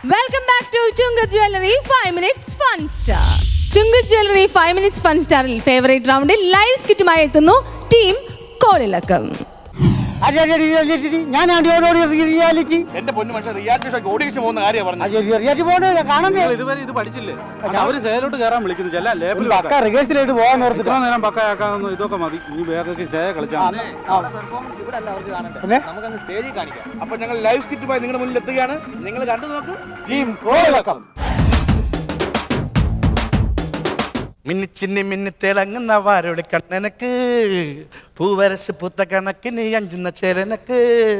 Welcome back to Chungath jewellery five minutes fun star Chungath jewellery five minutes fun സ്റ്റാറിൽ favourite റൗണ്ടിൽ live സ്കിറ്റുമായി എത്തുന്നു team കോളിളക്കം അതെ അതെ റിയാലിറ്റി ഞാൻ ഓരോട് റിയാലിറ്റി എന്റെ പൊന്നു പക്ഷേ റിയാലിറ്റി ഷോക്ക് ഓഡിഷൻ പോകുന്ന കാര്യമാണ് പറഞ്ഞത് അതെ റിയാലിറ്റി പോകണ്ടേ കാണണ്ടേ നിങ്ങൾ ഇതുവരെ ഇത് പഠിച്ചില്ലേ അത് അവര് സേലോട്ട് കയറാൻ വിളിക്കുന്നു ചില ലേബിൾ പക്ക റിഹേഴ്സലായിട്ട് പോകാൻ ഇത്ര ഓർത്തിട്ടാ നേരം പക്കയാക്കാവുന്ന ഇതൊക്കെ മതി ഇനി വേഗം സ്റ്റേ കളിച്ചാൽ പെർഫോമൻസ് ഇവിടെ അല്ല അവർക്ക് കാണണ്ടേ പിന്നെ? നമുക്കങ്ങ് സ്റ്റേജിൽ കാണിക്കാം അപ്പൊ ഞങ്ങൾ ലൈവ് സ്കിറ്റുമായി നിങ്ങളുടെ മുന്നിൽ എത്തുകയാണ് നിങ്ങൾ കണ്ടു നോക്ക് ടീം കോളിളക്കം മിന്നിച്ചിന്നി മിന്നി തിളങ്ങുന്ന വാരോട് കണ്ണനക്ക് പൂവരസ് പൂത്ത കണക്കിന് അഞ്ചുന്ന ചേരനക്ക്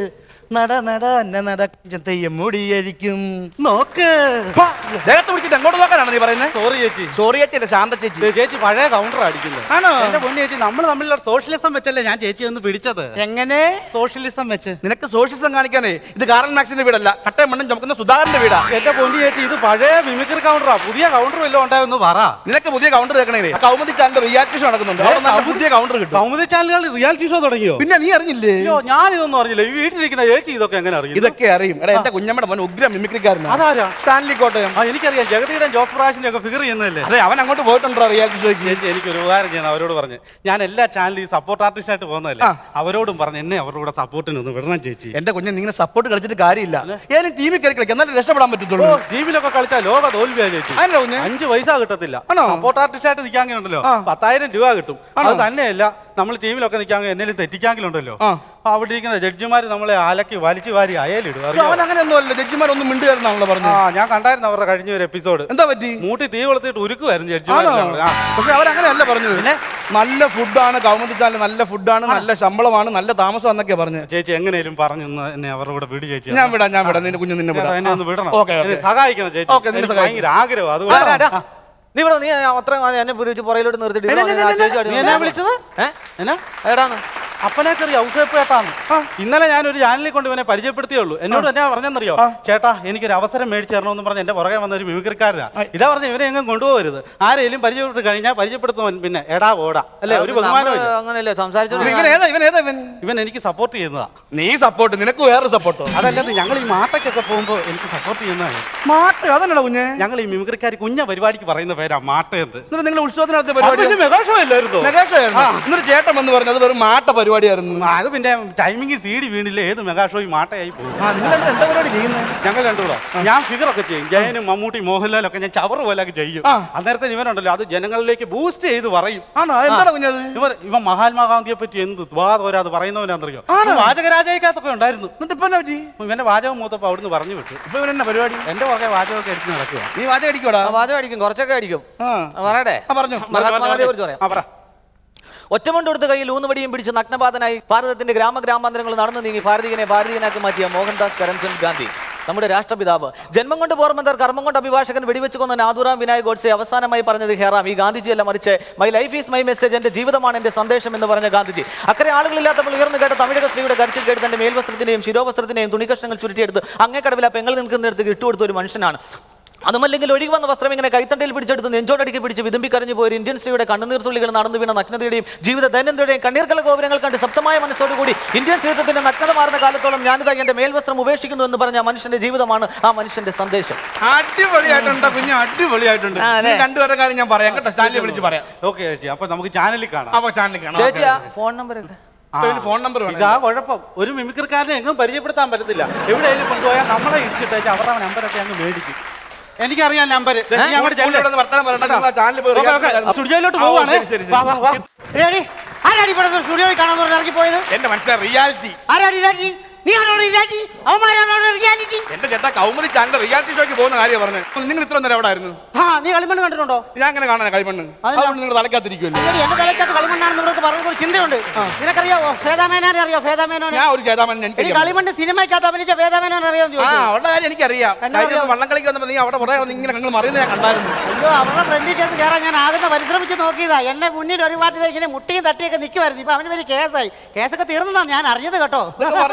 നട നട അന്ന നട തെയ്യം മൂടിയായിരിക്കും നോക്ക് ദേഹത്ത് പിടിച്ചിട്ട് എങ്ങോട്ട് നോക്കാനാണ് നീ പറയുന്നത് സോറി ചേച്ചി സോറി ചേച്ചി ശാന്ത ചേച്ചി ഇത് ചേച്ചി പഴയ കൗണ്ടർ അടിക്കുന്നത് ആണോ? എന്റെ പൊന്നു ചേച്ചി നമ്മൾ തമ്മിലുള്ള സോഷ്യലിസം വെച്ചല്ലേ ഞാൻ ചേച്ചി ഒന്ന് പിടിച്ചത് എങ്ങനെ സോഷ്യലിസം വെച്ച് നിനക്ക് സോഷ്യലിസം കാണിക്കാനേ ഇത് കാറൽ മാക്സിന്റെ വീടല്ല കട്ടയം മണ്ണും ചുമക്കുന്ന സുധാകരന്റെ വീടാ എന്റെ പൊന്നു ചേച്ചി ഇത് പഴയ മിമിക്രി കൗണ്ടറാ പുതിയ കൗണ്ടർ വല്ലതും ഉണ്ടായെന്ന് പറ നിനക്ക് പുതിയ കൗണ്ടർ കേൾക്കണേ കൗമുദി ചാനൽ റിയാലിറ്റി ഷോ നടക്കുന്നുണ്ട് അവിടെ നല്ല പുതിയ കൗണ്ടർ കിട്ടും കൗമുദി ചാനലുകൾ റിയാലിറ്റി ഷോ തുടങ്ങിയോ പിന്നെ നീ അറിഞ്ഞില്ലേ അയ്യോ ഞാൻ ഇതൊന്നും അറിഞ്ഞില്ല ഈ വീട്ടിലിരിക്കുന്ന ചേച്ചി ഇതൊക്കെ എങ്ങനെ അറിയും ഇതൊക്കെ അറിയും എടാ എന്റെ കുഞ്ഞമ്മയുടെ മോൻ ഉഗ്ര മിമിക്രിക്കാരനാണ് അതാരാ സ്റ്റാൻലി കോട്ടയം ആ എനിക്കറിയാം ജഗതിയുടെ ജോസ് പ്രാശിന്റെ ഒക്കെ ഫിഗർ ചെയ്യുന്നതല്ലേ അതെ അവൻ അങ്ങോട്ട് പോയിട്ടുണ്ടോ റിയാലിറ്റി ഷോയ്ക്ക് ചേച്ചി എനിക്ക് ഒരു ഉപകാരം ചെയ്യണം അവരോട് പറഞ്ഞ് ഞാൻ എല്ലാ ചാനലും സപ്പോർട്ട് ആർട്ടിസ്റ്റ് ആയിട്ട് പോകുന്നതല്ലേ ആ. അവരോടും പറഞ്ഞ് എന്നെ അവരുടെ കൂടെ സപ്പോർട്ടിന് ഒന്ന് വിടണം ചേച്ചി എന്റെ കുഞ്ഞ് നിങ്ങനെ സപ്പോർട്ട് കളിച്ചിട്ട് കാര്യമില്ല ഏതെങ്കിലും ടീമിൽ കയറി കളിക്കാം എന്നാലും രക്ഷപ്പെടാൻ ഓ പറ്റത്തുള്ളൂ ടീമിലൊക്കെ കളിച്ചാൽ ലോക തോൽവിയാ ചേച്ചി അതിന്റെ കുഞ്ഞ് അഞ്ച് പൈസ കിട്ടത്തില്ല ആണോ? സപ്പോർട്ട് ആർട്ടിസ്റ്റ് ആയിട്ട് നിൽക്കാമെങ്കിൽ ഉണ്ടല്ലോ ആ. പത്തായിരം രൂപ കിട്ടും ആണോ? അത് തന്നെയല്ല നമ്മൾ ടീമിലൊക്കെ നിൽക്കാമെങ്കിൽ എന്തെങ്കിലും തെറ്റിക്കാമെങ്കിലുണ്ടല്ലോ ആ. അപ്പൊ അവിടെ ഇരിക്കുന്ന ജഡ്ജിമാർ നമ്മളെ അലക്കി വലിച്ചു വാരി അയലിടും അവൻ അറിയാമോ? അങ്ങനെ ഒന്നും അല്ല ജഡ്ജിമാരൊന്നും മിണ്ടുകയാണെന്നാണല്ലോ ആ പറഞ്ഞു ഞാൻ കണ്ടായിരുന്നു അവരുടെ കഴിഞ്ഞ ഒരു എപ്പിസോഡ് എന്താ പറ്റി മൂട്ടി തീ കൊളുത്തിട്ട് ഉരുക്കുമായിരുന്നു ആണോ ജഡ്ജിമാർ പക്ഷെ അവരങ്ങനെയല്ല പറഞ്ഞത് നല്ല ഫുഡാണ് കൗമുദി ചാനൽ നല്ല ഫുഡാണ് നല്ല ശമ്പളമാണ് നല്ല താമസം എന്നൊക്കെ പറഞ്ഞു ചേച്ചി എങ്ങനെയും പറഞ്ഞു എന്ന് എന്നെ അവരുടെ കൂടെ വിടി ചേച്ചി ഞാൻ വിടാം ഞാൻ വിടാം നിന്റെ കുഞ്ഞു നിന്നെ ചേട്ടാ, എന്നെ ഒന്ന് വിടണം ഓക്കെ എന്നെ സഹായിക്കണം ചേച്ചി ഓക്കേ, നിന്നെ എനിക്ക് ഭയങ്കര ആഗ്രഹം ആ, അതുകൊണ്ട് ഡാ, ഡാ. നീ ഇവിടെ നീ അത്ര എന്നെ പിടിച്ച് പുറയിലോട്ട് നിർത്തിയിട്ട് ഇവിടെ വന്ന് ആ ചേച്ചിയോട് നീ എന്നെ വിളിച്ചത് ഏ? എന്നാ എവിടാന്ന് അപ്പനെ കറി ഔസേപ്പേട്ടാന്ന് ഇന്നലെ ഞാൻ ഒരു ചാനലിൽ കൊണ്ട് ഇവനെ പരിചയപ്പെടുത്തിയേ ഉള്ളൂ എന്നോട് എന്നാ പറഞ്ഞെന്നറിയോ ചേട്ടാ എനിക്കൊരു അവസരം മേടിച്ചു തരണമെന്ന് പറഞ്ഞ് എന്റെ പുറകെ വന്ന ഒരു മിമിക്രിക്കാരനാ ഇതാ പറഞ്ഞ ഇവനെ എങ്ങും കൊണ്ടുപോകരുത് ആരെയും പരിചയപ്പെട്ട് കഴിഞ്ഞാൽ പരിചയപ്പെടുത്തുവൻ പിന്നെ എടാ ഓടാ അല്ലേ ഒരു ബഹുമാനം നമ്മള് അങ്ങനെയല്ലേ സംസാരിച്ചോണ്ട് ഇവൻ ഏതാ ഇവൻ ഏതാ ഇവൻ ഇവൻ എനിക്ക് സപ്പോർട്ട് ചെയ്യുന്നതാ നീ സപ്പോർട്ട് നിനക്ക് വേറെ സപ്പോർട്ടോ അതല്ലാതെ ഞങ്ങൾ ഈ മാട്ടയ്ക്കൊക്കെ പോകുമ്പോൾ എനിക്ക് സപ്പോർട്ട് ചെയ്യുന്നതാണ് മാട്ട് അതല്ലടാ കുഞ്ഞെ ഞങ്ങൾ ഈ മിമിക്രിക്കാർ കുഞ്ഞ പരിപാടിക്ക് പറയുന്ന പേരാ മാട്ടയെന്ന് എന്നിട്ട് നിങ്ങൾ ഉത്സവത്തിന് നടത്തിയ പരിപാടി പിന്നെ മെഗാഷോ അല്ലായിരുന്നോ മെഗാഷോയായിരുന്നു എന്നിട്ട് ചേട്ടൻ വന്ന് പറഞ്ഞു അത് വെറും മാട്ട പരിപാടിയായിരുന്നു ആ, അത് പിന്നെ ടൈമിങ് സീഡി വീണില്ല ഏത് മെഗാഷോയും മാട്ടയായി പോകും ആ നിങ്ങൾ രണ്ടും എന്താ പരിപാടി ചെയ്യുന്നത് ഞങ്ങൾ രണ്ടുകൂടെ ഞാൻ ഫിഗർ ഒക്കെ ചെയ്യും ജയനും മമ്മൂട്ടി മോഹൻലാലും ഒക്കെ ഞാൻ ചവറ് പോലൊക്കെ ചെയ്യും ആ. അന്നേരത്തെ ഇവനുണ്ടല്ലോ അത് ജനങ്ങളിലേക്ക് ബൂസ്റ്റ് ചെയ്ത് പറയും ആണോ എന്താണ് കുഞ്ഞത് ഇവൻ ഇവൻ മഹാത്മാഗാന്ധിയെ പറ്റി എന്ത് വാ തോരാത് പറയുന്നവനാണെന്നറിയോ വാചകരാജയ്ക്കകത്തൊക്കെ ഉണ്ടായിരുന്നു എന്നിട്ട് ഇപ്പൊ എന്നാ പറ്റി ഇവന്റെ വാചകം മൂത്തപ്പോ അവിടുന്ന് പറഞ്ഞു വിട്ടു ഇപ്പൊ ഇവൻ എന്നാ പരിപാടി എന്റെ പുറകെ വാചകമൊക്കെ എടുത്ത് നടക്കുക നീ വാചകം അടിക്കോടാ ആ, വാചകം അടിക്കും കുറച്ചൊക്കെ അടിക്കും ആ ആ, പറയട്ടെ ആ, പറഞ്ഞോ. മഹാത്മാഗാന്ധിയെ കുറിച്ച് പറയാം ആ പറ ഒറ്റമുണ്ടെടുത്ത കയ്യിൽ ഊന്നുവടിയും പിടിച്ച് നഗ്നപാതനായി ഭാരതത്തിന്റെ ഗ്രാമഗ്രാമാന്തരങ്ങൾ നടന്നു നീങ്ങി ഭാരതീയനെ ഭാരതീയനാക്കി മാറ്റിയ മോഹൻദാസ് കരംചന്ദ് ഗാന്ധി നമ്മുടെ രാഷ്ട്രപിതാവ് ജന്മം കൊണ്ട് പോർമന്തർ കർമ്മം കൊണ്ട് അഭിഭാഷകൻ വെടിവെച്ച് കൊന്ന നാദുറാം വിനായക് ഗോഡ്സെ അവസാനമായി പറഞ്ഞത് ഹെറാം ഈ ഗാന്ധിജി അല്ല മറിച്ച് my life is my message എന്റെ ജീവിതമാണ് എന്റെ സന്ദേശം എന്ന് പറഞ്ഞ ഗാന്ധിജി അക്കരെ ആളുകളില്ലാത്തപ്പോൾ ഉയർന്നു കേട്ട തമിഴക സ്ത്രീയുടെ കരച്ചിൽ കേട്ട് തന്റെ മേൽവസ്ത്രത്തിന്റെയും ശിരോവസ്ത്രത്തിന്റെയും തുണിക്കഷ്ണങ്ങൾ ചുരുട്ടിയെടുത്ത് അങ്ങേക്കടവിൽ ആ പെങ്ങൾ നിൽക്കുന്നിടത്ത് ഇട്ടുകൊടുത്ത ഒരു മനുഷ്യനാണ് അതുമല്ലെങ്കിൽ ഒഴുകി വന്ന വസ്ത്രം ഇങ്ങനെ കൈത്തണ്ടയിൽ പിടിച്ചെടുത്ത് നെഞ്ചോടടിക്ക് പിടിച്ച് വിതുമ്പി കരഞ്ഞു പോയ ഒരു ഇന്ത്യൻ സ്ത്രീയുടെ കണ്ണുനീർത്തുള്ളികൾ നടന്നു വീണ നഗ്നതയുടെയും ജീവിത ദൈനംദിനയുടെയും കണ്ണീർക്കല ഗോപുരങ്ങൾ കണ്ട് സപ്തമായ മനസ്സോടുകൂടി ഇന്ത്യൻ ജീവിതത്തിന്റെ നഗ്നത മാറുന്ന കാലത്തോളം ഞാനിതാ എന്റെ മേൽവസ്ത്രം ഉപേക്ഷിക്കുന്നു എന്ന് പറഞ്ഞ ആ മനുഷ്യന്റെ ജീവിതമാണ് ആ മനുഷ്യന്റെ സന്ദേശം അടിപൊളിയായിട്ടുണ്ട് കുഞ്ഞ് അടിപൊളിയായിട്ടുണ്ട് ആ, അതെ. നീ രണ്ടുപേരുടെ കാര്യം ഞാൻ പറയാം കേട്ടോ സ്റ്റാൻഡിൽ വിളിച്ച് പറയാം ഓക്കെ ചേച്ചി അപ്പൊ നമുക്ക് ചാനലിൽ കാണാം അപ്പൊ ചാനലിൽ കാണാം ചേച്ചിയാ ഫോൺ നമ്പർ ഒക്കെ ആ. ഫോൺ നമ്പർ ഇതാ കുഴപ്പം ഒരു മിമിക്രിക്കാരനെ എങ്ങും പരിചയപ്പെടുത്താൻ പറ്റത്തില്ല എവിടെയെങ്കിലും കൊണ്ടുപോയാൽ നമ്മളെ ഇടിച്ചിട്ടേച്ച് അവരുടെ നമ്പരൊക്കെ അങ്ങ് മേടിക്കും എനിക്കറിയാം നമ്പർ അങ്ങോട്ട് ചെല്ല്. വർത്തമാനം പറയണ്ട ചാനലിൽ പോയി ഓക്കേ, ഓക്കേ. റിയാക്ട് സ്റ്റുഡിയോയിലോട്ട് ആ, ഓ, പോവാണ് ശരി, ശരി, ശരി. വാ, വാ, വാ. ഏടി ആരാടി ഇവിടെ സ്റ്റുഡിയോയിൽ കാണാൻ പറഞ്ഞ് ഇറങ്ങി പോയത് എന്റെ മനസ്സിലെ റിയാലിറ്റി ആരാടി ഇല്ലാറ്റി നീ ആണോ ഇല്ലാറ്റി അവന്മാരാണോ റിയാലിറ്റി എന്റെ ചേട്ടാ കൗമുദി ചാനൽ റിയാലിറ്റി ഷോയ്ക്ക് പോകുന്ന കാര്യം പറഞ്ഞത് നിങ്ങൾ ഇത്ര നേരം എവിടെ ആയിരുന്നു ആ നീ കളിമണ്ണ് കണ്ടിട്ടുണ്ടോ ഞാൻ അങ്ങനെ കാണാൻ കളിമണ്ണ് അതുകൊണ്ട് നിങ്ങൾ തലക്കാത്തിരിക്കുമല്ലോ എടി, എന്റെ തലയ്ക്കകത്ത് കളിമണ്ണാണെന്ന് ഇവിടെ പറഞ്ഞ ഒരു ചിന്തയുണ്ട് നിനക്കറിയാവോ ഫേദാമേനോനെ അറിയോ ഫേദാമേനോനെ ഞാൻ ഒരു ചേതാമൻ എടി എനിക്ക് കളിമണ്ണ് സിനിമയ്ക്കകത്ത് അഭിനയിച്ച ഫേദാമേനോനെ അറിയാമെന്ന് ആ ചോദിച്ചു അവളുടെ കാര്യം എനിക്കറിയാം എന്നെ കഴിഞ്ഞ ദിവസം അറിയാം. വള്ളം കളിക്ക് വന്നപ്പോ നീ അവിടെ കുറെ ഇങ്ങനെ നിങ്ങൾ മറിയുന്ന ഞാൻ കണ്ടായിരുന്നു അയ്യോ അവരുടെ ഫ്രണ്ടിൽ ചേർത്ത് കയറാൻ ഞാൻ ആകുന്ന പരിശ്രമിച്ച് നോക്കിയതാ എന്നെ മുന്നിൽ ഒരു പാട്ടിൽ ഇങ്ങനെ മുട്ടിയും തട്ടിയൊക്കെ നിൽക്കുമായിരുന്നു ഇപ്പൊ അവന് വലിയ കേസായി കേസൊക്കെ തീർന്നതാ ഞാൻ അറിഞ്ഞത് കേട്ടോ ഇതൊക്കെ പറഞ്ഞപ്പോ എന്നെ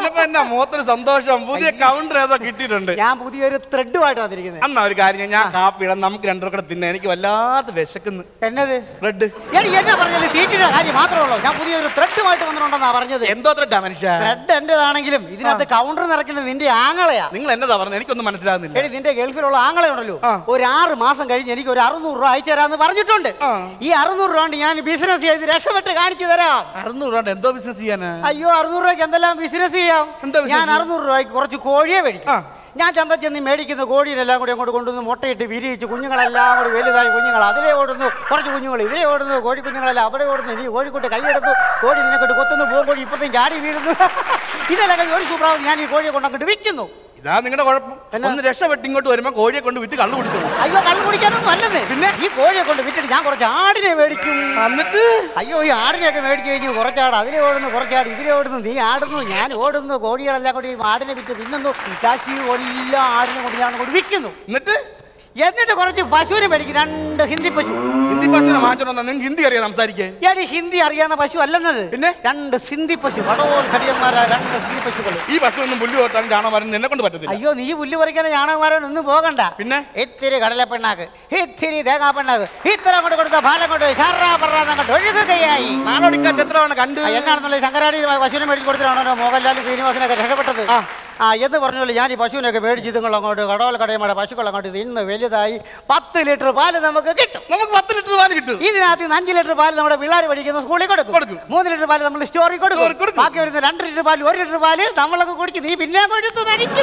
മുഖത്തൊരു സന്തോഷം പുതിയ കൗണ്ടർ ഏതോ കിട്ടിയിട്ടുണ്ട് ഞാൻ പുതിയൊരു ത്രെഡുമായിട്ട് വന്നിരിക്കുന്നത് അന്നാ ഒരു കാര്യം ചെയ്യാം. ഞാൻ കാപ്പി ഇടാം നമുക്ക് രണ്ടു കൂടെ തിന്നാം എനിക്ക് വല്ലാതെ വിശക്കുന്നു എന്നത് ബ്രെഡ് എടി എന്നാ പറഞ്ഞാലും തീറ്റിന്റെ കാര്യം മാത്രമേ ഉള്ളൂ ഞാൻ പുതിയൊരു ത്രെഡുമായിട്ട് വന്നിട്ടുണ്ടെന്നാ പറഞ്ഞത് എന്തോ ത്രെഡാ മനുഷ്യ ത്രെഡ് എന്റേതാണെങ്കിലും ഇതിനകത്ത് കൗണ്ടർ നിറക്കേണ്ടത് നിന്റെ ആങ്ങളെയാ നിങ്ങൾ എന്നതാ പറഞ്ഞത് എനിക്കൊന്നും മനസ്സിലാകുന്നില്ല എടി നിന്റെ ഗൾഫിലുള്ള ആങ്ങളെയുണ്ടല്ലോ ആ. ഒരു ആറ് മാസം കഴിഞ്ഞ് എനിക്ക് ഒരു അറുന്നൂറ് രൂപ അയച്ചു തരാന്ന് പറഞ്ഞിട്ടുണ്ട് ആ. ഈ അറുന്നൂറ് രൂപ കൊണ്ട് ഞാൻ ബിസിനസ് ചെയ്ത് രക്ഷപ്പെട്ട് കാണിച്ചു തരാം അറുന്നൂറ് രൂപ എന്തോ ബിസിനസ് ചെയ്യാനാ അയ്യോ അറുന്നൂറ് രൂപയ്ക്ക് എന്തെല്ലാം ബിസിനസ് ചെയ്യാം എന്താ business? ഞാൻ അറുന്നൂറ് രൂപയ്ക്ക് കുറച്ച് കോഴിയെ മേടിക്കും ആ. ഞാൻ ചന്ത ചെന്ന് മേടിക്കുന്ന കോഴിയിലെല്ലാം കൂടി അങ്ങോട്ട് കൊണ്ടുവന്ന് മുട്ടയിട്ട് വിരിയിച്ച് കുഞ്ഞുങ്ങളെല്ലാം കൂടി വലുതായി കുഞ്ഞുങ്ങൾ അതിലേ ഓടുന്നു കുറച്ച് കുഞ്ഞുങ്ങൾ ഇതിലേ ഓടുന്നു കോഴി കുഞ്ഞുങ്ങളെല്ലാം അവിടെ ഓടുന്നു നീ കോഴിക്കുട്ടി കൈയെടുത്തു കോഴി നിനക്കിട്ട് കൊത്തുന്നു പോകും കോഴി ഇപ്പത്തേം ചാടി വീഴുന്നു ഇതെല്ലാം കഴിഞ്ഞ് ഒരു സൂപ്രാവും ഞാൻ ഈ കോഴിയെ കൊണ്ടങ്ങോട്ട് വിൽക്കുന്നു ഇതാ നിങ്ങളുടെ കുഴപ്പം ഒന്ന് രക്ഷപ്പെട്ട് ഇങ്ങോട്ട് വരുമ്പോ കോഴിയെ കൊണ്ട് വിറ്റ് കള്ളു കുടിച്ചു അയ്യോ കള്ളു കുടിക്കാനൊന്നും അല്ലെന്ന് പിന്നെ ഈ കോഴിയെ കൊണ്ട് വിറ്റിട്ട് ഞാൻ കുറച്ച് ആടിനെ മേടിക്കും എന്നിട്ട് അയ്യോ ഈ ആടിനെയൊക്കെ മേടിച്ച് കഴിഞ്ഞ് കുറച്ചാട് അതിലെ ഓടുന്നു കുറച്ചാട് ഇതിലെ ഓടുന്നു നീ ആടുന്നു ഞാൻ ഓടുന്നു കോഴികളെല്ലാം കൂടി ആടിനെ വിറ്റ് തിന്നുന്നു കാശി എല്ലാം ആടിനെ കൊണ്ട് ഞാൻ കൊണ്ട് വിൽക്കുന്നു എന്നിട്ട് എന്നിട്ട് കുറച്ച് പശുവിനെ മേടിക്കും രണ്ട് ഹിന്ദി പശു ഹിന്ദി ഭാഷ മാറ്റണം നിങ്ങൾക്ക് ഹിന്ദി അറിയാം സംസാരിക്കാൻ ഏടി ഹിന്ദി അറിയാവുന്ന പശു അല്ലെന്നത് പിന്നെ? രണ്ട് സിന്ധി പശു വടവോൽ കടിയന്മാരാ രണ്ട് ഹിന്ദി പശുക്കൾ ഈ ഭക്ഷണം ഒന്നും പുല്ല് പോത്താൻ കാണാൻ വരുന്ന എന്നെ കൊണ്ട് പറ്റത്തില്ല അയ്യോ നീ പുല്ല് പറിക്കാൻ ഞാണന്മാരോട് ഒന്നും പോകണ്ട പിന്നെ? ഇത്തിരി കടലപ്പെണ്ണാക്ക് ഇത്തിരി തേങ്ങാ പെണ്ണാക്ക് ഇത്ര കൊണ്ട് കൊടുത്ത പാലം കൊണ്ട് ഷറാ പററാന്നങ്ങോട്ട് ഒഴുകുകയായി നാടോടിക്കാറ്റ് എത്ര തവണ കണ്ടു ആ, എന്നാണെന്നുള്ള ശങ്കരാടി പശുവിനെ മേടിച്ച് കൊടുത്തിട്ടാണോ മോഹൻലാലും ശ്രീനിവാസനൊക്കെ രക്ഷപ്പെട്ടത് ആ എന്ന് പറഞ്ഞല്ലോ ഞാൻ ഈ പശുവിനൊക്കെ മേടിച്ച് ഇതുങ്ങൾ അങ്ങോട്ട് കടവൽ കടയമ്മയുടെ പശുക്കൾ അങ്ങോട്ട് ഇന്ന് വലുതായി പത്ത് ലിറ്റർ പാല് നമുക്ക് കിട്ടും നമുക്ക് പത്ത് ലിറ്റർ പാല് കിട്ടും ഇതിനകത്ത് നിന്ന് അഞ്ച് ലിറ്റർ പാല് നമ്മുടെ പിള്ളേർ പഠിക്കുന്ന സ്കൂളിൽ കൊടുക്കും കൊടുക്കും. മൂന്ന് ലിറ്റർ പാല് നമ്മൾ സ്റ്റോറിൽ സ്റ്റോറിൽ കൊടുക്കും കൊടുക്കും. ബാക്കി വരുന്ന രണ്ട് ലിറ്റർ പാല് ഒരു ലിറ്റർ പാല് നമ്മളൊക്കെ കുടിച്ച് നീ പിന്നെ കൊടുത്ത് തടിച്ചു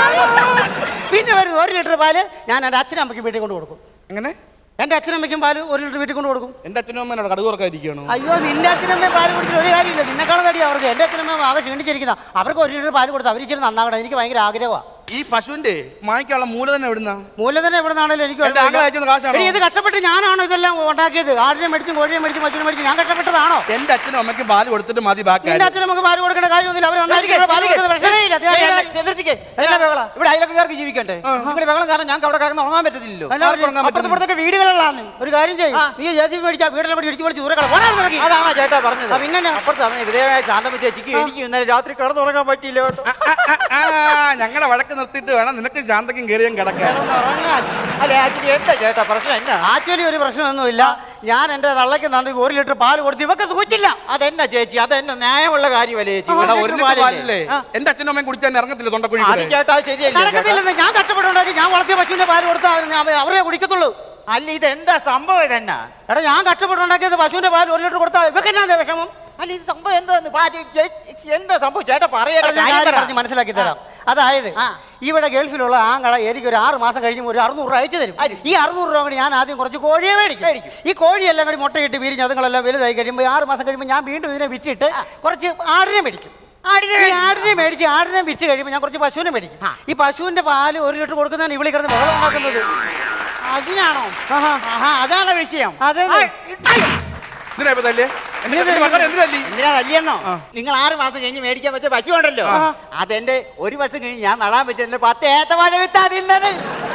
പിന്നെ വരുന്ന ഒരു ലിറ്റർ പാല് ഞാൻ എൻ്റെ അച്ഛനമ്മയ്ക്ക് വീട്ടിൽ കൊണ്ട് കൊടുക്കും എങ്ങനെ എൻ്റെ അച്ഛനമ്മയ്ക്കും പാല് ഒരു ലിറ്റർ വീട്ടിൽ കൊണ്ട് കൊടുക്കും എന്റെ അച്ഛനും അമ്മേനോട് കടുക് തുറക്കാതിരിക്കണോ അയ്യോ നിന്റെ അച്ഛനമ്മ പാല് കുടിച്ചിട്ട് ഒരു കാര്യമില്ല നിന്നെക്കാളും തടി അവർക്ക് എൻ്റെ അച്ഛനമ്മ അവർ ക്ഷീണിച്ചിരിക്കുന്ന അവർക്ക് ഒരു ലിറ്റർ പാല് കൊടുത്ത് അവർ ഇച്ചിരി നന്നാകണം എനിക്ക് ഭയങ്കര ആഗ്രഹമാണ് ഈ പശുവിന്റെ വാങ്ങിക്കാനുള്ള മൂലധനം എവിടുന്നാ മൂലധനം എവിടെ നിന്നാണല്ലോ എനിക്ക് എന്റെ ആങ്ങളെ അയച്ചത് കാശാണോ? എടി, ഇത് കഷ്ടപ്പെട്ട് ഞാനാണോ ഇതെല്ലാം ഉണ്ടാക്കിയത് ആടിനെ മേടിച്ചും കോഴിയെ മേടിച്ചും മറ്റും മേടിച്ചും ഞാൻ കഷ്ടപ്പെട്ടതാണോ എന്റെ അച്ഛനും അമ്മയ്ക്കും പാല് കൊടുത്തിട്ട് മതി ബാക്കി നിന്റെ അച്ഛനും നമുക്ക് പാല് കൊടുക്കേണ്ട കാര്യമൊന്നുമില്ല അവർ നന്നായിരിക്കും പാല് കൊടുക്കുന്ന പ്രശ്നമേ ഇല്ല അത് ഞാൻ- എന്നാ ബഹളം? ഇവിടെ അയലക്കാർക്ക് ജീവിക്കണ്ടേ നിങ്ങൾ ബഹളം കാരണം ഞങ്ങൾക്ക് അവിടെ കിടന്ന് ഉറങ്ങാൻ പറ്റത്തില്ലല്ലോ എന്നാ പറഞ്ഞു? അപ്പുറത്തെ ഇപ്പുറത്തൊക്കെ വീടുകളിലാണ് ഒരു കാര്യം ചെയ്യും നീ ജെ സി മേടിച്ചാ വീടെല്ലാം കൂടി ഇടിച്ചു പൊളിച്ച് ദൂരെ കള അതാണോ ചേട്ടാ പറഞ്ഞത് ആ, പിന്നെന്നാ? അപ്പുറത്ത് പറഞ്ഞ വിധേയമായ ശാന്തമ്മ ചേച്ചിക്ക് എനിക്ക് ഇന്നലെ രാത്രി കിടന്നുറങ്ങാൻ പറ്റിയില്ല കേട്ടോ ഞങ്ങളുടെ വഴക്ക് നിർത്തിയിട്ട് വേണം നിനക്ക് ശാന്തക്കും കയറിയും കിടക്കാൻ അല്ലെ ആക്ച്വലി എന്താ ചേട്ടാ പ്രശ്നം എന്നാ ആക്ച്വലി ഒരു പ്രശ്നമൊന്നുമില്ല ഞാൻ എന്റെ തള്ളയ്ക്ക് നന്ദി ഒരു ലിറ്റർ പാല് കൊടുത്ത് ഇവക്ക് സൂച്ചില്ല അതെന്നാ ചേച്ചി അതെന്നാ ന്യായമുള്ള കാര്യമല്ലേ ചേച്ചി എടാ, ഒരു ഒരു ലിറ്റർ ലിറ്റർ പാലില്ലേ? പാലില്ലേ ആ, എന്റെ അച്ഛനും അമ്മയും കുടിച്ചാൽ ഇറങ്ങത്തില്ല തൊണ്ടക്കുഴി അത് ചേട്ടാ ശരിയല്ലേ ചേട്ടാ? നടക്കത്തില്ലെന്ന് ഞാൻ കഷ്ടപ്പെട്ടുണ്ടാക്കി ഞാൻ വളർത്തിയ പശുവിന്റെ പാല് കൊടുത്താൽ അവരെ കുടിക്കത്തുള്ളൂ അല്ല ഇത് എന്താ സംഭവം ഇതെന്നാ എടാ ഞാൻ കഷ്ടപ്പെട്ടുണ്ടാക്കിയത് പശുവിന്റെ പാല് ഒരു ലിറ്റർ കൊടുത്താൽ ഇവക്ക് എന്നാ വിഷമം അല്ല ഇത് സംഭവം എന്താന്ന് പാ- ചേ- ചേ- എന്താ സംഭവം ചേട്ടാ പറയട്ടെ എടാ, ഞാൻ കാര്യം കാര്യം പറ. പറഞ്ഞ് മനസ്സിലാക്കി തരാം അതായത് ആ. ഇവിടെ ഗൾഫിലുള്ള ആങ്ങള എനിക്ക് ഒരു ആറ് മാസം കഴിയുമ്പോൾ ഒരു അറുന്നൂറ് രൂപ അയച്ചു തരും ഈ അറുന്നൂറ് രൂപ കൂടി ഞാൻ ആദ്യം കുറച്ച് കോഴിയെ മേടിക്കും ഈ കോഴിയെല്ലാം കൂടി മുട്ടയിട്ട് വിരിഞ്ഞ് അതുങ്ങളെല്ലാം വലുതായി കഴിയുമ്പോൾ ഈ ആറ് മാസം കഴിയുമ്പോൾ ഞാൻ വീണ്ടും ഇതിനെ വിറ്റിട്ട് കുറച്ച് ആടിനെ മേടിക്കും ഈ ആടിനെ മേടിച്ച് ആടിനെ വിറ്റ് കഴിയുമ്പോൾ ഞാൻ കുറച്ച് പശുവിനെ മേടിക്കും ഈ പശുവിന്റെ പാല് ഒരു ലിറ്റർ കൊടുക്കുന്നതാണ് ഇവിടെ കിടന്ന് വെള്ളം ഉണ്ടാക്കുന്നത് അതിനാണോ ആഹാ. ആഹാ അതാണ് വിഷയം അതെ എന്തിനാ ഇപ്പൊ തല്ലേ എന്റെ അച്ഛന്റെ മക്കളെ എന്തിനാ തല്ലി? എന്തിനാ തല്ലിയെന്നോ നിങ്ങൾ ആറ് മാസം കഴിഞ്ഞ് മേടിക്കാൻ വെച്ച പശു ഉണ്ടല്ലോ അതെന്റെ ഒരു വർഷം കഴിഞ്ഞ് ഞാൻ നടാൻ വെച്ചതിന്റെ പത്ത് ഏത്തവാഴ വിത്ത് അതിൽ നിന്ന്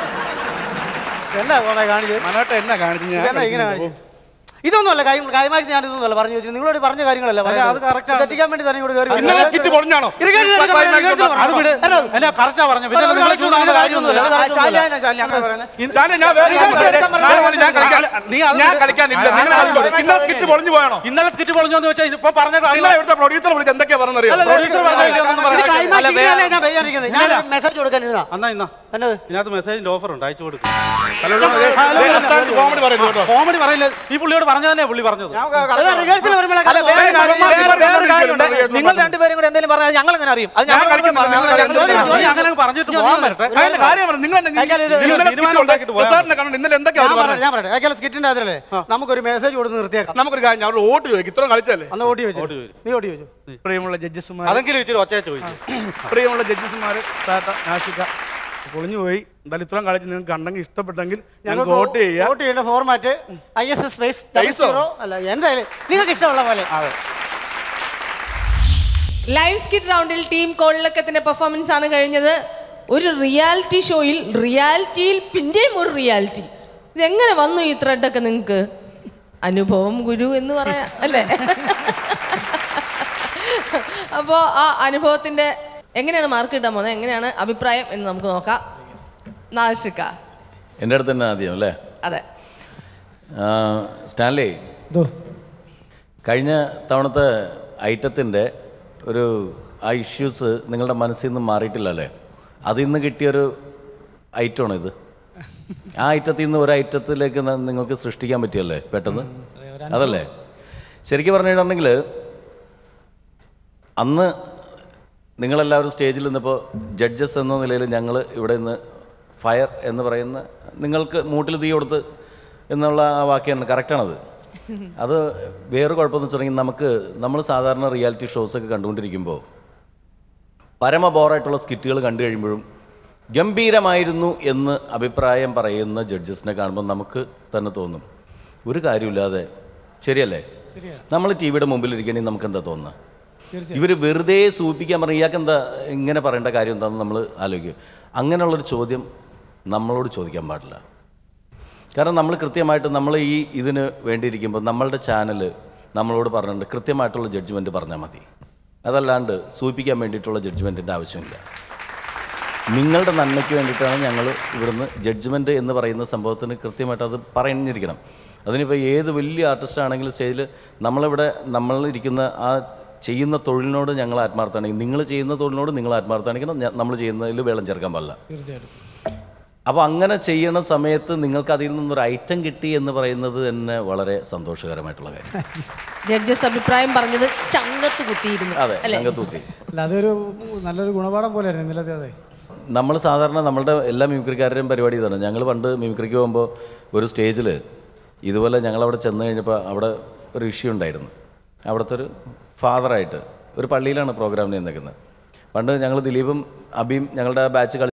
എന്താ കോണെ കാണിച്ചത് മനോട്ടെ എന്നാ കാണിച്ചു ഞാൻ ഇതെന്നാ ഇങ്ങനെ കളിക്കുന്നു. കാണിച്ചത്? ഇതൊന്നുമല്ല കാര്യം കാര്യമാക്കി ഞാൻ ഇതൊന്നുമല്ല പറഞ്ഞു വെച്ചു നിങ്ങളോട് പറഞ്ഞ കാര്യങ്ങളല്ല പറഞ്ഞത്. അത് correct ആണ്. തെറ്റിക്കാൻ വേണ്ടി തന്നെ ഇങ്ങോട്ട് കയറി ഇന്നലെ സ്കിറ്റ് പൊളിഞ്ഞാണോ ഇറിഗേഷൻ എടുക്കാൻ പറഞ്ഞു, ഇറിഗേഷൻ പറഞ്ഞു. അത് വിട് എന്നാ കറക്റ്റാ പറഞ്ഞു പിന്നെ അത് നിങ്ങൾ correct ചൂടാകേണ്ട ഒന്നുമല്ല, കാര്യമൊന്നുമില്ല അത് correct ഒന്നുമല്ല. ശാലിയാ, ശാലിയാ, അങ്ങനെ പറയുന്നത്. ചാനെ, ഞാൻ വേറെ കാര്യം എടുക്കാൻ പറയാം. പറഞ്ഞു. നാളെ മുതൽ ഞാൻ കളിക്കാൻ നീ അത് ഞാൻ വിട്. കളിക്കാനില്ല അത് നിങ്ങൾ അത് കളിച്ചോ. അത് ഇന്നലെ സ്കിറ്റ് പൊളിഞ്ഞു പോയാണോ ഇന്നലെ സ്കിറ്റ് പൊളിഞ്ഞോന്ന് വെച്ചാൽ ഇതിപ്പോ പറഞ്ഞ ഇന്നലെ ഇവിടുത്തെ പ്രൊഡ്യൂസർ വിളിച്ച് എന്തൊക്കെയാ പറഞ്ഞറിയോ പ്രൊഡ്യൂസർ പറഞ്ഞില്ലേ ഒന്നും ഇത് പറയാൻ climax അല്ല, ഇങ്ങനെയല്ലേ ഞാൻ ചെയ്യാനിരിക്കുന്നത്. ഞാൻ ഇല്ല. മെസ്സേജ് കൊടുക്കാനിരുന്നാ എന്നാ ഇന്നാ എന്നത് ഇതിനകത്ത് മെസ്സേജിന്റെ ഓഫർ ഉണ്ട് അയച്ചു കൊടുക്കും കോമഡി പറയുന്നു കേട്ടോ കോമഡി പറയില്ല ഈ പുള്ളിയോട് പറഞ്ഞതന്നെ പുള്ളി പറഞ്ഞത് നമുക്ക് അതാ correct ആണ്. റിഹേഴ്സൽ വരുമ്പോഴേ അല്ല, വേറെ കാര്യം കാര്യം- റൊമാൻറ്റിക് വേറെ- വേറെ റൊമാൻറ്റിക് കാര്യമുണ്ട്. റൊമാൻറ്റിക് നിങ്ങൾ രണ്ടുപേരും കൂടെ എന്തെങ്കിലും പറഞ്ഞാൽ ഞങ്ങൾ എങ്ങനെ അറിയും അത് ഞാൻ ഞങ്ങൾ കളിക്കുന്നില്ല, പറഞ്ഞു. നിങ്ങൾ ഞങ്ങൾ കളിക്കുന്നില്ല. രണ്ടുപേരും നീ അങ്ങനെ പറഞ്ഞിട്ട് പോകാൻ വരട്ടെ അതിന്റെ കാര്യം പറഞ്ഞു നിങ്ങൾ എന്നെ കൈകാലം ഇത് ഇന്നലെ തീരുമാനം സ്കിറ്റ് ഉണ്ടാക്കിയിട്ട് പോയാൽ സാറിനെ കണ്ടു ഇന്നലെ എന്തൊക്കെയാ ഞാൻ അവർ പറയട്ടെ പറഞ്ഞത്? ഞാൻ പറയട്ടെ അയക്കാല സ്കിറ്റിന്റെ അതിലല്ലേ നമുക്കൊരു മെസ്സേജ് കൊടുത്ത് നിർത്തിയേക്കാം നമുക്കൊരു കാര്യം ഞാൻ അവരോട് വോട്ട് ചോദിക്കും ഇത്രയും കളിച്ചല്ലേ അന്ന് ഓടി വെച്ചു ഓടി വെച്ചു. നീ ഓടി വെച്ചു പ്രിയമുള്ള ജഡ്ജസ്മാർ അതെങ്കിലും ഇച്ചിരി ഒച്ച ചോദിച്ചു പ്രിയമുള്ള ജഡ്ജസ്മാര് താത്ത നാഷിക പൊളിഞ്ഞു പോയി എന്തായാലും ഇത്രയും കളിച്ച് നിങ്ങൾക്ക് കണ്ടെങ്കിൽ ഇഷ്ടപ്പെട്ടെങ്കിൽ ഞങ്ങൾക്ക് വോട്ട് ചെയ്യാം വോട്ട് ചെയ്യേണ്ട format I S S space Space ഓ? അല്ല എന്തായാലും നിങ്ങൾക്ക് ഇഷ്ടമുള്ള പോലെ ലൈവ് സ്കിറ്റ് റൗണ്ടിൽ ടീം കോളിളക്കത്തിന്റെ പെർഫോമൻസ് ആണ് കഴിഞ്ഞത് ഒരു റിയാലിറ്റി ഷോയിൽ റിയാലിറ്റിയിൽ പിന്നെയും ഒരു റിയാലിറ്റി ഇതെങ്ങനെ വന്നു ഈ ത്രെഡൊക്കെ നിങ്ങൾക്ക് അനുഭവം ഗുരു എന്ന് പറയാം അല്ലേ അപ്പോൾ ആ അനുഭവത്തിന്റെ എങ്ങനെയാണ് മാർക്ക് കിട്ടാൻ പോകുന്നത് എങ്ങനെയാണ് അഭിപ്രായം എന്ന് നമുക്ക് നോക്കാം നാശിക്ക എൻ്റെ അടുത്ത് തന്നെ ആദ്യം അല്ലേ അതെ ആ, സ്റ്റാൻലി ഇതോ കഴിഞ്ഞ തവണത്തെ ഐറ്റത്തിൻ്റെ ഒരു ആ ഇഷ്യൂസ് നിങ്ങളുടെ മനസ്സിൽ നിന്ന് മാറിയിട്ടില്ല അല്ലേ അതിൽ നിന്ന് കിട്ടിയൊരു ഐറ്റമാണോ ഇത് ആ ഐറ്റത്തിൽ നിന്ന് ഒരു ഐറ്റത്തിലേക്ക് ന- നിങ്ങൾക്ക് സൃഷ്ടിക്കാൻ പറ്റിയല്ലേ പെട്ടെന്ന് അതല്ലേ ശരിക്കും പറഞ്ഞു കഴിഞ്ഞിട്ടുണ്ടെങ്കിൽ അന്ന് നിങ്ങളെല്ലാവരും സ്റ്റേജിൽ നിന്നപ്പോൾ ജഡ്ജസ് എന്ന നിലയിൽ ഞങ്ങൾ ഇവിടെ നിന്ന് ഫയർ എന്ന് പറയുന്ന നിങ്ങൾക്ക് മൂട്ടിൽ തീ കൊടുത്ത് എന്നുള്ള ആ വാക്യാണ് കറക്റ്റാണത് അത് വേറെ കുഴപ്പമെന്ന് വെച്ചിട്ടുണ്ടെങ്കിൽ നമുക്ക് നമ്മൾ സാധാരണ റിയാലിറ്റി ഷോസൊക്കെ കണ്ടുകൊണ്ടിരിക്കുമ്പോൾ പരമ ബോറായിട്ടുള്ള സ്കിറ്റുകൾ കണ്ടു കഴിയുമ്പോഴും ഗംഭീരമായിരുന്നു എന്ന് അഭിപ്രായം പറയുന്ന ജഡ്ജസിനെ കാണുമ്പോൾ നമുക്ക് തന്നെ തോന്നും ഒരു കാര്യമില്ലാതെ ശരിയല്ലേ നമ്മൾ ടി വിയുടെ മുമ്പിൽ ഇരിക്കണമെങ്കിൽ നമുക്ക് എന്താ തോന്നുന്നത് ഇവർ വെറുതെ സൂചിപ്പിക്കാൻ പറഞ്ഞ ഇയാൾക്ക് എന്താ ഇങ്ങനെ പറയേണ്ട കാര്യം എന്താണെന്ന് നമ്മൾ ആലോചിക്കും അങ്ങനെയുള്ളൊരു ചോദ്യം നമ്മളോട് ചോദിക്കാൻ പാടില്ല കാരണം നമ്മൾ കൃത്യമായിട്ട് നമ്മൾ ഈ ഇതിന് വേണ്ടിയിരിക്കുമ്പോൾ നമ്മളുടെ ചാനൽ നമ്മളോട് പറഞ്ഞിട്ടുണ്ട് കൃത്യമായിട്ടുള്ള ജഡ്ജ്മെൻറ്റ് പറഞ്ഞാൽ മതി അതല്ലാണ്ട് സൂചിപ്പിക്കാൻ വേണ്ടിയിട്ടുള്ള ജഡ്ജ്മെൻറ്റിൻ്റെ ആവശ്യമില്ല നിങ്ങളുടെ നന്മയ്ക്ക് വേണ്ടിയിട്ടാണ് ഞങ്ങൾ ഇവിടുന്ന് ജഡ്ജ്മെൻറ്റ് എന്ന് പറയുന്ന സംഭവത്തിന് കൃത്യമായിട്ട് അത് പറഞ്ഞിരിക്കണം അതിനിപ്പോൾ ഏത് വലിയ ആർട്ടിസ്റ്റ് ആണെങ്കിലും സ്റ്റേജിൽ നമ്മളിവിടെ നമ്മളിരിക്കുന്ന ആ ചെയ്യുന്ന തൊഴിലിനോട് ഞങ്ങൾ ആത്മാർത്ഥമാണെങ്കിൽ നിങ്ങൾ ചെയ്യുന്ന തൊഴിലിനോട് നിങ്ങൾ ആത്മാർത്ഥമാണെങ്കിൽ നമ്മൾ ചെയ്യുന്നതിൽ വെള്ളം ചേർക്കാൻ പാടില്ല അപ്പോൾ അങ്ങനെ ചെയ്യണ സമയത്ത് നിങ്ങൾക്ക് അതിൽ നിന്നൊരു ഐറ്റം കിട്ടി എന്ന് പറയുന്നത് തന്നെ വളരെ സന്തോഷകരമായിട്ടുള്ള കാര്യം ജഡ്ജസ് അഭിപ്രായം പറഞ്ഞത് ചങ്കത്ത് കുത്തിയിരുന്നു അതെ അല്ലേ രംഗത്തൂത്തി അല്ല അതൊരു നല്ലൊരു ഗുണപാഠം പോലെയായിരുന്നു ഇന്നലത്തെ അതെ നമ്മൾ സാധാരണ നമ്മളുടെ എല്ലാ മിമിക്രിക്കാരുടെയും പരിപാടി ഇതാണ് ഞങ്ങൾ പണ്ട് മിമിക്രിക്ക് പോകുമ്പോൾ ഒരു സ്റ്റേജിൽ ഇതുപോലെ ഞങ്ങളവിടെ ചെന്ന് കഴിഞ്ഞപ്പോൾ അവിടെ ഒരു ഇഷ്യൂ ഉണ്ടായിരുന്നു അവിടുത്തെ ഒരു ഫാദറായിട്ട് ഒരു പള്ളിയിലാണ് പ്രോഗ്രാമിന് നിൽക്കുന്നത് പണ്ട് ഞങ്ങൾ ദിലീപും അബിയും ഞങ്ങളുടെ ബാച്ച് കളി